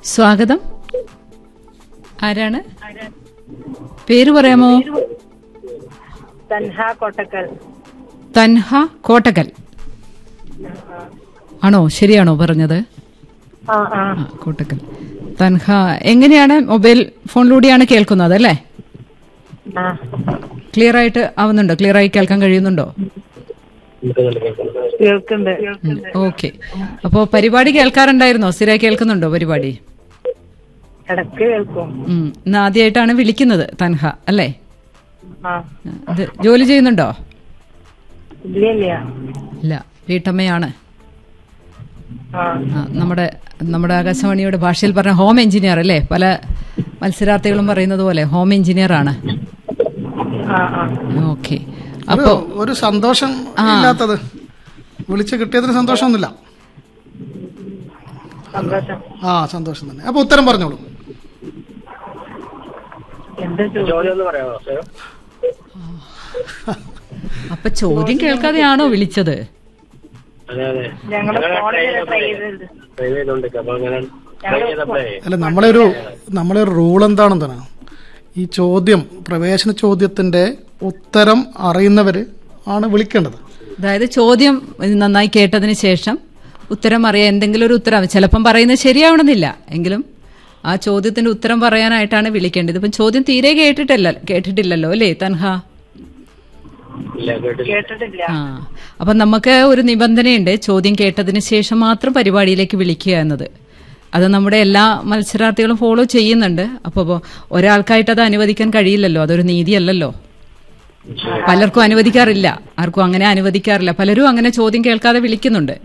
സ്വാഗതം ആരാണ് പേര് പറയാമോ തൻഹ കൊട്ടക്കൽ തൻഹ കോട്ടക്കൽ ആണോ ശരിയാണോ പറഞ്ഞത് ആ ആ ആ കോട്ടക്കൽ തൻഹ എങ്ങനെയാണ് മൊബൈൽ ഫോണിലൂടെയാണ് കേൾക്കുന്നത് അല്ലേ ആ ക്ലിയർ ആയിട്ട് ആവുന്നുണ്ടോ ക്ലിയർ ആയി കേൾക്കാൻ കഴിയുന്നുണ്ടോ കേൾക്കുന്നുണ്ട് ഓക്കെ അപ്പോ പരിപാടി കേൾക്കാറുണ്ടായിരുന്നോ സ്ഥിരമായി കേൾക്കുന്നുണ്ടോ പരിപാടി ഇടക്ക് കേൾക്കും ഉം. ഇന്ന് ആദ്യമായിട്ടാണ് വിളിക്കുന്നത് തൻഹ അല്ലേ ആ ഇത് ജോലി ചെയ്യുന്നുണ്ടോ ഇല്ല ഇല്ല ഇല്ല വീട്ടമ്മയാണ് ആ ആ, നമ്മുടെ നമ്മുടെ ആകാശവാണിയുടെ ഭാഷയിൽ പറഞ്ഞ ഹോം എഞ്ചിനീയർ അല്ലേ പല മത്സരാർത്ഥികളും പറയുന്നത് പോലെ ഹോം എഞ്ചിനീയർ ആണ് ആ ആ ഓക്കെ ഒരു അപ്പോ ഒരു സന്തോഷം ഇല്ലാത്തത് വിളിച്ച് കിട്ടിയതിന് സന്തോഷമൊന്നുമില്ല സന്തോഷം ആ സന്തോഷം തന്നെ അപ്പൊ ഉത്തരം പറഞ്ഞോളൂ എന്ത് ചോദ്യം അപ്പൊ ചോദ്യം കേൾക്കാതെയാണോ വിളിച്ചത് ഞങ്ങള് ഫോണിൽ ട്രൈ ചെയ്തിട്ടുണ്ട് അല്ല നമ്മളെ ഒരു നമ്മളെ ഒരു റൂൾ എന്താണെന്നാണ് ഈ ചോദ്യം പ്രവേശന ചോദ്യത്തിന്റെ ഉത്തരം അറിയുന്നവര് ആണ് വിളിക്കേണ്ടത് അതായത് ചോദ്യം നന്നായി കേട്ടതിന് ശേഷം ഉത്തരം അറിയാൻ എന്തെങ്കിലും ഒരു ഉത്തരം ചിലപ്പം പറയുന്നത് ശരിയാവണമെന്നില്ല എങ്കിലും ആ ചോദ്യത്തിന്റെ ഉത്തരം പറയാനായിട്ടാണ് വിളിക്കേണ്ടത് ഇപ്പം ചോദ്യം തീരെ കേട്ടിട്ടില്ല കേട്ടിട്ടില്ലല്ലോ അല്ലേ തൻഹ കേട്ടിട്ടില്ല ആ അപ്പം നമുക്ക് ഒരു നിബന്ധനയുണ്ട് ചോദ്യം കേട്ടതിന് ശേഷം മാത്രം പരിപാടിയിലേക്ക് വിളിക്കുക എന്നത് അത് നമ്മുടെ എല്ലാ മത്സരാർത്ഥികളും ഫോളോ ചെയ്യുന്നുണ്ട് അപ്പോൾ ഒരാൾക്കായിട്ട് അത് അനുവദിക്കാൻ കഴിയില്ലല്ലോ അതൊരു നീതിയല്ലല്ലോ പലർക്കും അനുവദിക്കാറില്ല ആർക്കും അങ്ങനെ അനുവദിക്കാറില്ല പലരും അങ്ങനെ ചോദ്യം കേൾക്കാതെ വിളിക്കുന്നുണ്ട്